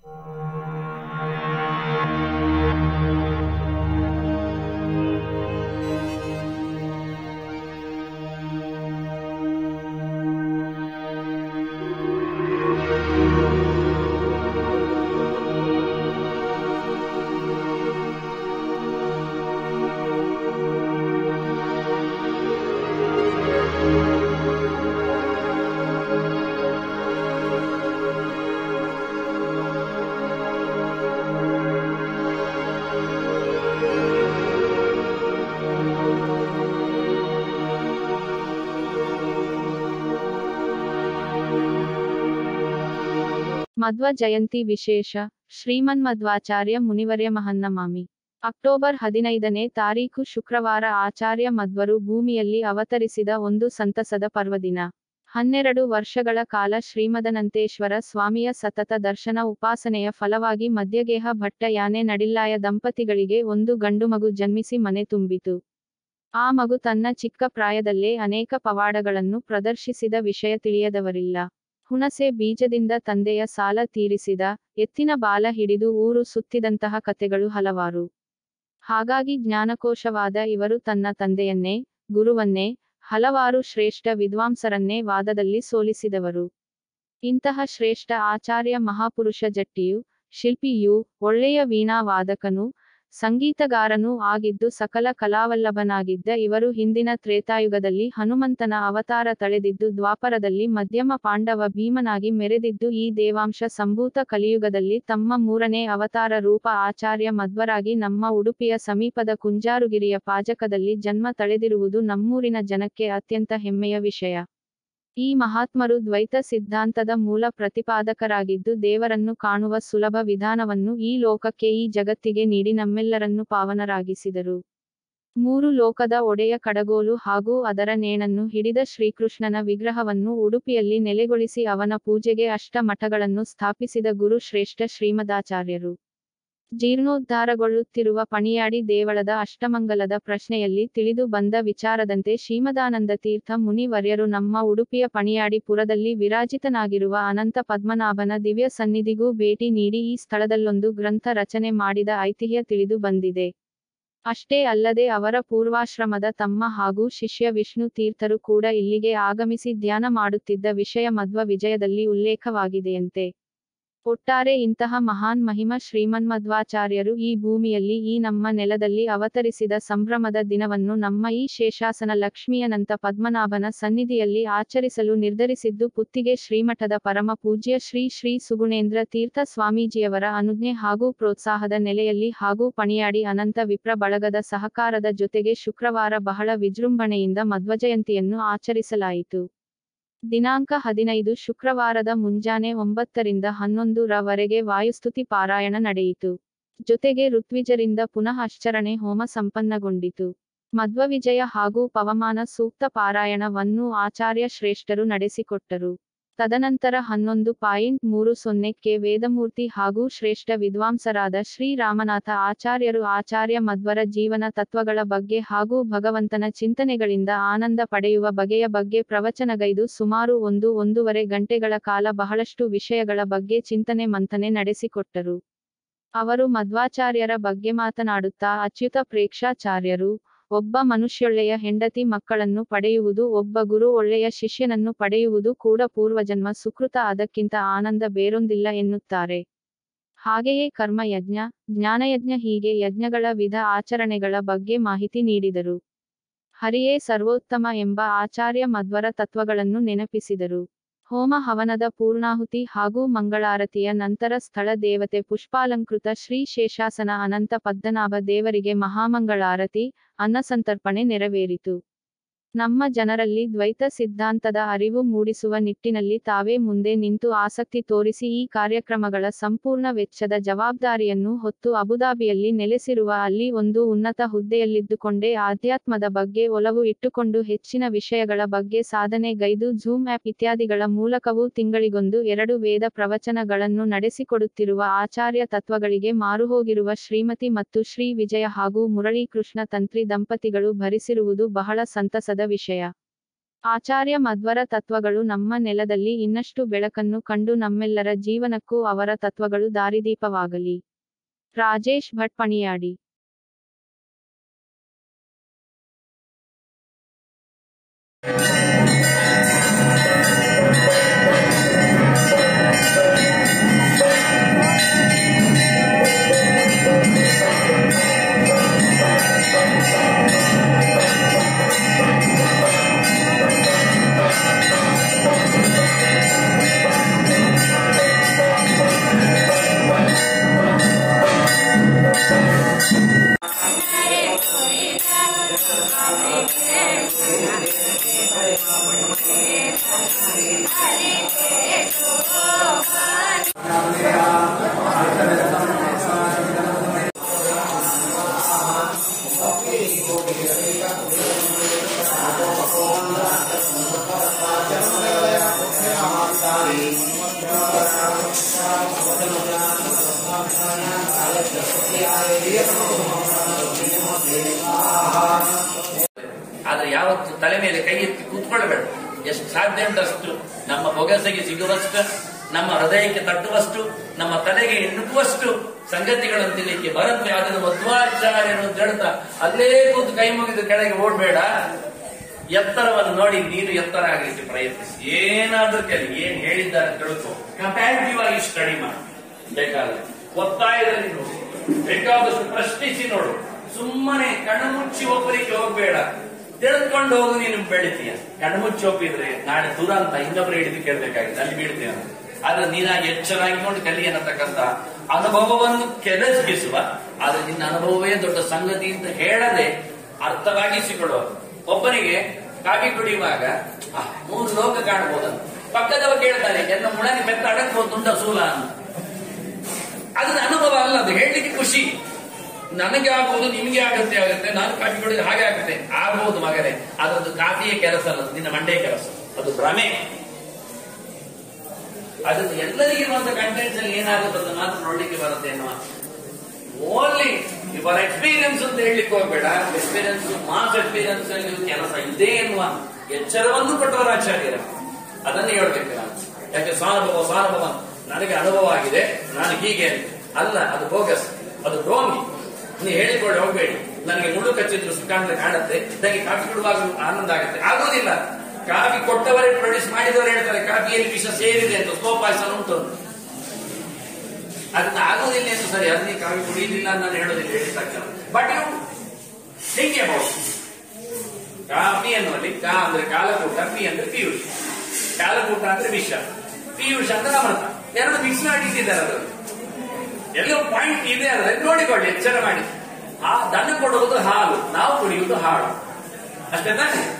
ಮಧ್ವ ಜಯಂತಿ ವಿಶೇಷ ಶ್ರೀಮನ್ಮಧ್ವಾಚಾರ್ಯ ಮುನಿವರ್ಯ ಮಹನ್ನಮಾಮಿ ಅಕ್ಟೋಬರ್ ಹದಿನೈದನೇ ತಾರೀಖು ಶುಕ್ರವಾರ ಆಚಾರ್ಯ ಮಧ್ವರು ಭೂಮಿಯಲ್ಲಿ ಅವತರಿಸಿದ ಒಂದು ಸಂತಸದ ಪರ್ವದಿನ ಹನ್ನೆರಡು ವರ್ಷಗಳ ಕಾಲ ಶ್ರೀಮದನಂತೇಶ್ವರ ಸ್ವಾಮಿಯ ಸತತ ದರ್ಶನ ಉಪಾಸನೆಯ ಫಲವಾಗಿ ಮಧ್ಯಗೇಹ ಭಟ್ಟ ಯಾನೆ ನಡಿಲ್ಲಾಯ ದಂಪತಿಗಳಿಗೆ ಒಂದು ಗಂಡುಮಗು ಜನ್ಮಿಸಿ ಮನೆ ತುಂಬಿತು ಆ ಮಗು ತನ್ನ ಚಿಕ್ಕ ಪ್ರಾಯದಲ್ಲೇ ಅನೇಕ ಪವಾಡಗಳನ್ನು ಪ್ರದರ್ಶಿಸಿದ ವಿಷಯ ತಿಳಿಯದವರಿಲ್ಲ ಹುಣಸೆ ಬೀಜದಿಂದ ತಂದೆಯ ಸಾಲ ತೀರಿಸಿದ ಎತ್ತಿನ ಬಾಲ ಹಿಡಿದು ಊರು ಸುತ್ತಿದಂತಹ ಕತೆಗಳು ಹಲವಾರು ಹಾಗಾಗಿ ಜ್ಞಾನಕೋಶವಾದ ಇವರು ತನ್ನ ತಂದೆಯನ್ನೇ ಗುರುವನ್ನೇ ಹಲವಾರು ಶ್ರೇಷ್ಠ ವಿದ್ವಾಂಸರನ್ನೇ ವಾದದಲ್ಲಿ ಸೋಲಿಸಿದವರು ಇಂತಹ ಶ್ರೇಷ್ಠ ಆಚಾರ್ಯ ಮಹಾಪುರುಷ ಜಟ್ಟಿಯು ಶಿಲ್ಪಿಯೂ ಒಳ್ಳೆಯ ವೀಣಾ ವಾದಕನೂ ಸಂಗೀತಗಾರನೂ ಆಗಿದ್ದು ಸಕಲ ಕಲಾವಲ್ಲಭನಾಗಿದ್ದ ಇವರು ಹಿಂದಿನ ತ್ರೇತಾಯುಗದಲ್ಲಿ ಹನುಮಂತನ ಅವತಾರ ತಳೆದಿದ್ದು ದ್ವಾಪರದಲ್ಲಿ ಮಧ್ಯಮ ಪಾಂಡವ ಭೀಮನಾಗಿ ಮೆರೆದಿದ್ದು ಈ ದೇವಾಂಶ ಸಂಭೂತ ಕಲಿಯುಗದಲ್ಲಿ ತಮ್ಮ ಮೂರನೇ ಅವತಾರ ರೂಪ ಆಚಾರ್ಯ ಮಧ್ವರಾಗಿ ನಮ್ಮ ಉಡುಪಿಯ ಸಮೀಪದ ಕುಂಜಾರುಗಿರಿಯ ಪಾಜಕದಲ್ಲಿ ಜನ್ಮ ತಳೆದಿರುವುದು ನಮ್ಮೂರಿನ ಜನಕ್ಕೆ ಅತ್ಯಂತ ಹೆಮ್ಮೆಯ ವಿಷಯ ಈ ಮಹಾತ್ಮರು ದ್ವೈತ ಸಿದ್ಧಾಂತದ ಮೂಲ ಪ್ರತಿಪಾದಕರಾಗಿದ್ದು ದೇವರನ್ನು ಕಾಣುವ ಸುಲಭ ವಿಧಾನವನ್ನು ಈ ಲೋಕಕ್ಕೆ ಈ ಜಗತ್ತಿಗೆ ನೀಡಿ ನಮ್ಮೆಲ್ಲರನ್ನು ಪಾವನರಾಗಿಸಿದರು ಮೂರು ಲೋಕದ ಒಡೆಯ ಕಡಗೋಲು ಹಾಗೂ ಅದರ ನೇಣನ್ನು ಹಿಡಿದ ಶ್ರೀಕೃಷ್ಣನ ವಿಗ್ರಹವನ್ನು ಉಡುಪಿಯಲ್ಲಿ ನೆಲೆಗೊಳಿಸಿ ಅವನ ಪೂಜೆಗೆ ಅಷ್ಟ ಮಠಗಳನ್ನು ಸ್ಥಾಪಿಸಿದ ಗುರು ಶ್ರೇಷ್ಠ ಶ್ರೀಮದಾಚಾರ್ಯರು ಜೀರ್ಣೋದ್ಧಾರಗೊಳ್ಳುತ್ತಿರುವ ಪಣಿಯಾಡಿ ದೇವಳದ ಅಷ್ಟಮಂಗಲದ ಪ್ರಶ್ನೆಯಲ್ಲಿ ತಿಳಿದು ಬಂದ ವಿಚಾರದಂತೆ ಶ್ರೀಮದಾನಂದ ತೀರ್ಥ ಮುನಿ ವರ್ಯರು ನಮ್ಮ ಉಡುಪಿಯ ಪಣಿಯಾಡಿ ಪುರದಲ್ಲಿ ವಿರಾಜಿತನಾಗಿರುವ ಅನಂತ ಪದ್ಮನಾಭನ ದಿವ್ಯ ಸನ್ನಿಧಿಗೂ ಭೇಟಿ ನೀಡಿ ಈ ಸ್ಥಳದಲ್ಲೊಂದು ಗ್ರಂಥ ರಚನೆ ಮಾಡಿದ ಐತಿಹ್ಯ ತಿಳಿದು ಬಂದಿದೆ ಅಷ್ಟೇ ಅಲ್ಲದೆ ಅವರ ಪೂರ್ವಾಶ್ರಮದ ತಮ್ಮ ಹಾಗೂ ಶಿಷ್ಯ ವಿಷ್ಣು ತೀರ್ಥರು ಕೂಡ ಇಲ್ಲಿಗೆ ಆಗಮಿಸಿ ಧ್ಯಾನ ಮಾಡುತ್ತಿದ್ದ ವಿಷಯ ಮಧ್ವ ವಿಜಯದಲ್ಲಿ ಉಲ್ಲೇಖವಾಗಿದೆಯಂತೆ ಒಟ್ಟಾರೆ ಇಂತಹ ಮಹಾನ್ ಮಹಿಮ ಶ್ರೀಮನ್ಮಧ್ವಾಚಾರ್ಯರು ಈ ಭೂಮಿಯಲ್ಲಿ ಈ ನಮ್ಮ ನೆಲದಲ್ಲಿ ಅವತರಿಸಿದ ಸಂಭ್ರಮದ ದಿನವನ್ನು ನಮ್ಮ ಈ ಶೇಷಾಸನ ಲಕ್ಷ್ಮಿಯನಂತ ಪದ್ಮನಾಭನ ಸನ್ನಿಧಿಯಲ್ಲಿ ಆಚರಿಸಲು ನಿರ್ಧರಿಸಿದ್ದು ಪುತ್ತಿಗೆ ಶ್ರೀಮಠದ ಪರಮ ಪೂಜ್ಯ ಶ್ರೀ ಶ್ರೀ ಸುಗುಣೇಂದ್ರ ತೀರ್ಥ ಸ್ವಾಮೀಜಿಯವರ ಅನುಜ್ಞೆ ಹಾಗೂ ಪ್ರೋತ್ಸಾಹದ ನೆಲೆಯಲ್ಲಿ ಹಾಗೂ ಪಣಿಯಾಡಿ ಅನಂತ ವಿಪ್ರ ಬಳಗದ ಸಹಕಾರದ ಜೊತೆಗೆ ಶುಕ್ರವಾರ ಬಹಳ ವಿಜೃಂಭಣೆಯಿಂದ ಮಧ್ವಜಯಂತಿಯನ್ನು ಆಚರಿಸಲಾಯಿತು ದಿನಾಂಕ ಹದಿನೈದು ಶುಕ್ರವಾರದ ಮುಂಜಾನೆ ಒಂಬತ್ತರಿಂದ ಹನ್ನೊಂದು ರವರೆಗೆ ವಾಯುಸ್ತುತಿ ಪಾರಾಯಣ ನಡೆಯಿತು ಜೊತೆಗೆ ಋತ್ವಿಜರಿಂದ ಪುನಃ ಅಶ್ಚರಣೆ ಹೋಮ ಸಂಪನ್ನಗೊಂಡಿತು ಮಧ್ವವಿಜಯ ಹಾಗೂ ಪವಮಾನ ಸೂಕ್ತ ಪಾರಾಯಣವನ್ನು ಆಚಾರ್ಯ ಶ್ರೇಷ್ಠರು ನಡೆಸಿಕೊಟ್ಟರು ತದನಂತರ ಹನ್ನೊಂದು ಪಾಯಿಂಟ್ ಮೂರು ಸೊನ್ನೆಕ್ಕೆ ವೇದಮೂರ್ತಿ ಹಾಗೂ ಶ್ರೇಷ್ಠ ವಿದ್ವಾಂಸರಾದ ಶ್ರೀ ರಾಮನಾಥ ಆಚಾರ್ಯರು ಆಚಾರ್ಯ ಮಧ್ವರ ಜೀವನ ತತ್ವಗಳ ಬಗ್ಗೆ ಹಾಗೂ ಭಗವಂತನ ಚಿಂತನೆಗಳಿಂದ ಆನಂದ ಪಡೆಯುವ ಬಗೆಯ ಬಗ್ಗೆ ಪ್ರವಚನಗೈದು ಸುಮಾರು ಒಂದು ಒಂದೂವರೆ ಗಂಟೆಗಳ ಕಾಲ ಬಹಳಷ್ಟು ವಿಷಯಗಳ ಬಗ್ಗೆ ಚಿಂತನೆ ಮಂಥನೆ ನಡೆಸಿಕೊಟ್ಟರು ಅವರು ಮಧ್ವಾಚಾರ್ಯರ ಬಗ್ಗೆ ಮಾತನಾಡುತ್ತಾ ಅಚ್ಯುತ ಪ್ರೇಕ್ಷಾಚಾರ್ಯರು ಒಬ್ಬ ಮನುಷ್ಯೊಳ್ಳೆಯ ಹೆಂಡತಿ ಮಕ್ಕಳನ್ನು ಪಡೆಯುವುದು ಒಬ್ಬ ಗುರು ಒಳ್ಳೆಯ ಶಿಷ್ಯನನ್ನು ಪಡೆಯುವುದು ಕೂಡ ಪೂರ್ವಜನ್ಮ ಸುಕೃತ ಅದಕ್ಕಿಂತ ಆನಂದ ಬೇರೊಂದಿಲ್ಲ ಎನ್ನುತ್ತಾರೆ ಹಾಗೆಯೇ ಕರ್ಮಯಜ್ಞ ಜ್ಞಾನಯಜ್ಞ ಹೀಗೆ ಯಜ್ಞಗಳ ವಿಧ ಆಚರಣೆಗಳ ಬಗ್ಗೆ ಮಾಹಿತಿ ನೀಡಿದರು ಹರಿಯೇ ಸರ್ವೋತ್ತಮ ಎಂಬ ಆಚಾರ್ಯ ಮಧ್ವರ ತತ್ವಗಳನ್ನು ನೆನಪಿಸಿದರು ಹೋಮ ಹವನದ ಪೂರ್ಣಾಹುತಿ ಹಾಗೂ ಮಂಗಳಾರತಿಯ ನಂತರ ಸ್ಥಳ ದೇವತೆ ಪುಷ್ಪಾಲಂಕೃತ ಶ್ರೀ ಶೇಷಾಸನ ಅನಂತ ಪದ್ಮನಾಭ ದೇವರಿಗೆ ಮಹಾಮಂಗಳಾರತಿ ಅನ್ನಸಂತರ್ಪಣೆ ನೆರವೇರಿತು ನಮ್ಮ ಜನರಲ್ಲಿ ದ್ವೈತ ಸಿದ್ಧಾಂತದ ಅರಿವು ಮೂಡಿಸುವ ನಿಟ್ಟಿನಲ್ಲಿ ತಾವೇ ಮುಂದೆ ನಿಂತು ಆಸಕ್ತಿ ತೋರಿಸಿ ಈ ಕಾರ್ಯಕ್ರಮಗಳ ಸಂಪೂರ್ಣ ವೆಚ್ಚದ ಜವಾಬ್ದಾರಿಯನ್ನು ಹೊತ್ತು ಅಬುದಾಬಿಯಲ್ಲಿ ನೆಲೆಸಿರುವ ಅಲ್ಲಿ ಒಂದು ಉನ್ನತ ಹುದ್ದೆಯಲ್ಲಿದ್ದುಕೊಂಡೇ ಆಧ್ಯಾತ್ಮದ ಬಗ್ಗೆ ಒಲವು ಇಟ್ಟುಕೊಂಡು ಹೆಚ್ಚಿನ ವಿಷಯಗಳ ಬಗ್ಗೆ ಸಾಧನೆ ಗೈದು ಝೂಮ್ ಆ್ಯಪ್ ಇತ್ಯಾದಿಗಳ ಮೂಲಕವೂ ತಿಂಗಳಿಗೊಂದು ಎರಡು ವೇದ ಪ್ರವಚನಗಳನ್ನು ನಡೆಸಿಕೊಡುತ್ತಿರುವ ಆಚಾರ್ಯ ತತ್ವಗಳಿಗೆ ಮಾರುಹೋಗಿರುವ ಶ್ರೀಮತಿ ಮತ್ತು ಶ್ರೀ ವಿಜಯ ಹಾಗೂ ಮುರಳೀಕೃಷ್ಣ ತಂತ್ರಿ ದಂಪತಿಗಳು ಭರಿಸಿರುವುದು ಬಹಳ ಸಂತಸದ ವಿಷಯ ಆಚಾರ್ಯ ಮಧ್ವರ ತತ್ವಗಳು ನಮ್ಮ ನೆಲದಲ್ಲಿ ಇನ್ನಷ್ಟು ಬೆಳಕನ್ನು ಕಂಡು ನಮ್ಮೆಲ್ಲರ ಜೀವನಕ್ಕೂ ಅವರ ತತ್ವಗಳು ದಾರಿದೀಪವಾಗಲಿ ರಾಜೇಶ್ ಭಟ್ ಪಣಿಯಾಡಿ ಆದ್ರೆ ಯಾವತ್ತು ತಲೆ ಮೇಲೆ ಕೈ ಎತ್ತಿ ಕೂತ್ಕೊಳ್ಳಬೇಡ ಎಷ್ಟು ಸಾಧ್ಯ ಉಂಟಷ್ಟು ನಮ್ಮ ಬೊಗಸೆಗೆ ಸಿಗುವಷ್ಟು ನಮ್ಮ ಹೃದಯಕ್ಕೆ ತಟ್ಟುವಷ್ಟು ನಮ್ಮ ತಲೆಗೆ ಎಣ್ಣುಕುವಷ್ಟು ಸಂಗತಿಗಳನ್ನು ತಿಳಿಯಕ್ಕೆ ಬರುತ್ತೆ ಅದನ್ನು ಮಧ್ವಾಚಾರ್ಯರು ಅಂತ ಹೇಳ್ತಾ ಅಲ್ಲೇ ಕೂತು ಕೈ ಮುಗಿದು ಕೆಳಗೆ ಓಡ್ಬೇಡ ಎತ್ತರವನ್ನು ನೋಡಿ ನೀನು ಎತ್ತರ ಆಗಲಿಕ್ಕೆ ಪ್ರಯತ್ನಿಸಿ ಏನಾದ್ರೂ ಕೇಳಿ ಏನ್ ಹೇಳಿದ್ದಾರೆ ತಿಳ್ಕೊ ಕಂಪ್ಯಾರಿಟಿವ್ ಆಗಿ ಸ್ಟಡಿ ಮಾಡಿ ಬೇಕಾದ್ರೆ ಒತ್ತಾಯದಲ್ಲಿ ನೋಡು ಬೇಕಾದಷ್ಟು ಪ್ರಶ್ನಿಸಿ ನೋಡು ಸುಮ್ಮನೆ ಕಣ್ಣುಮುಚ್ಚಿ ಒಬ್ಬರಿಗೆ ಹೋಗ್ಬೇಡ ತಿಳಿದುಕೊಂಡು ಹೋಗು ನೀನು ಬೆಳಿತೀಯ ಕಣ್ಣುಮುಚ್ಚಿ ಒಪ್ಪಿದ್ರೆ ನಾಳೆ ದುರಂತ ಇನ್ನೊಬ್ಬರು ಹಿಡಿದು ಕೇಳಬೇಕಾಗಿದೆ ಅಲ್ಲಿ ಬೀಳ್ತೀಯ ಆದ್ರೆ ನೀನಾಗಿ ಎಚ್ಚರಾಗಿಕೊಂಡು ಕಲಿ ಅನ್ನತಕ್ಕಂತ ಅನುಭವವನ್ನು ಕೆದಗಿಸುವ ಆದ್ರೆ ನಿನ್ನ ಅನುಭವವೇ ದೊಡ್ಡ ಸಂಗತಿ ಅಂತ ಹೇಳದೆ ಅರ್ಥವಾಗಿಸಿಕೊಳ್ಳುವ ಒಬ್ಬನಿಗೆ ಕಾಫಿ ಕುಡಿಯುವಾಗ ಆ, ಮೂರು ಲೋಕ ಕಾಣಬಹುದಂತ ಪಕ್ಕದವ ಕೇಳ್ತಾನೆ ಎನ್ನ ಮುಳನಿ ಬೆತ್ತ ಅಡಕ್ಬೋದು ಉಂಟ ಸೂಲ ಅಂತ ಅದನ್ನ ಅನುಭವ ಅಲ್ಲ ಅದು ಹೇಳಲಿಕ್ಕೆ ಖುಷಿ ನನಗೆ ಆಗ್ಬೋದು ನಿಮ್ಗೆ ಆಗತ್ತೆ ಆಗುತ್ತೆ ನಾನು ಕಾಫಿ ಕುಡಿದ್ರೆ ಹಾಗೆ ಆಗುತ್ತೆ ಆಗ್ಬೋದು ಮಗನೇ ಅದೊಂದು ಕಾಫಿಯ ಕೆಲಸ ಅಲ್ಲ ಅದು ನಿನ್ನ ಮಂಡೆಯ ಕೆಲಸ ಅದು ಭ್ರಮೆ ಅದನ್ನು ಎಲ್ಲರಿಗಿರುವಂತ ಕಂಟೆಂಟ್ಸ್ ಅಲ್ಲಿ ಏನಾಗುತ್ತೆ ಅದನ್ನ ಮಾತ್ರ ನೋಡ್ಲಿಕ್ಕೆ ಬರುತ್ತೆ ಅನ್ನುವ ಓನ್ಲಿ ಇವರ ಎಕ್ಸ್ಪೀರಿಯನ್ಸ್ ಅಂತ ಹೇಳಲಿಕ್ಕೆ ಹೋಗ್ಬೇಡ ಎಕ್ಸ್ಪೀರಿಯನ್ಸ್ ಮಾಸ್ ಎಕ್ಸ್ಪೀರಿಯನ್ಸ್ ಅಲ್ಲಿ ಕೆಲಸ ಇದೆ ಎನ್ನುವ ಎಚ್ಚರವನ್ನು ಕೊಟ್ಟವರ ಆಚಾರ್ಯರ ಅದನ್ನೇ ಹೇಳ್ಬೇಕು ನಾನು ಯಾಕೆ ಸ್ವಾನುಭವ ಸ್ವಾನುಭವ ನನಗೆ ಅನುಭವ ಆಗಿದೆ ನಾನು ಹೀಗೆ ಅಂತ. ಅಲ್ಲ ಅದು ಬೋಗಸ್ ಅದು ಡೋಂಗಿ ನೀವು ಹೇಳಿಕೊಳ್ಳಿ ಹೋಗ್ಬೇಡಿ ನನಗೆ ಮುಳ್ಳು ಕಚ್ಚಿದ್ರು ಸುಖ ಅಂತ ಕಾಣುತ್ತೆ ನನಗೆ ಕಾಫಿ ಕೊಡುವಾಗ ಆನಂದ ಆಗುತ್ತೆ ಆಗೋದಿಲ್ಲ ಕಾಫಿ ಕೊಟ್ಟವರೇ ಪ್ರೊಡ್ಯೂಸ್ ಮಾಡಿದವರು ಹೇಳ್ತಾರೆ ಕಾಫಿಯಲ್ಲಿ ವಿಷ ಸೇರಿದೆ ಅಂತ ಸ್ಲೋಪಾಯಸ ಉಂಟು ಅಂತ. ಅದನ್ನ ಆಗೋದಿಲ್ಲ ಎಂದು ಸರಿ ಅದನ್ನೇ ಕಾಫಿ ಕುಡಿಯುವುದಿಲ್ಲ ಅಂತ ನಾನು ಹೇಳೋದಿಲ್ಲ ಹೇಳಿ ತಕ್ಷಣ but you think about coffee ಅನ್ನುವಲ್ಲಿ ಕಾ ಅಂದ್ರೆ ಕಾಲಕೂಟ ಪಿ ಅಂದ್ರೆ ಪಿಯೂಷ್ ಕಾಲಕೂಟ ಅಂದ್ರೆ ವಿಷ ಪಿಯೂಷ್ ಅಂದ್ರೆ ಅಮೃತ ಎರಡು ಮಿಕ್ಸ್ ಮಾಡಿ ಇಟ್ಟಿದ್ದಾರೆ ಅದರಲ್ಲಿ ಎಲ್ಲೋ ಪಾಯಿಂಟ್ ಇದೆ ಅದರಲ್ಲಿ ನೋಡಿಕೊಳ್ಳಿ ಎಚ್ಚರ ಮಾಡಿ ಆ ದನ ಕೊಡುವುದು ಹಾಲು ನಾವು ಕುಡಿಯುವುದು ಹಾಲು ಅಷ್ಟೇ ತಾನೆ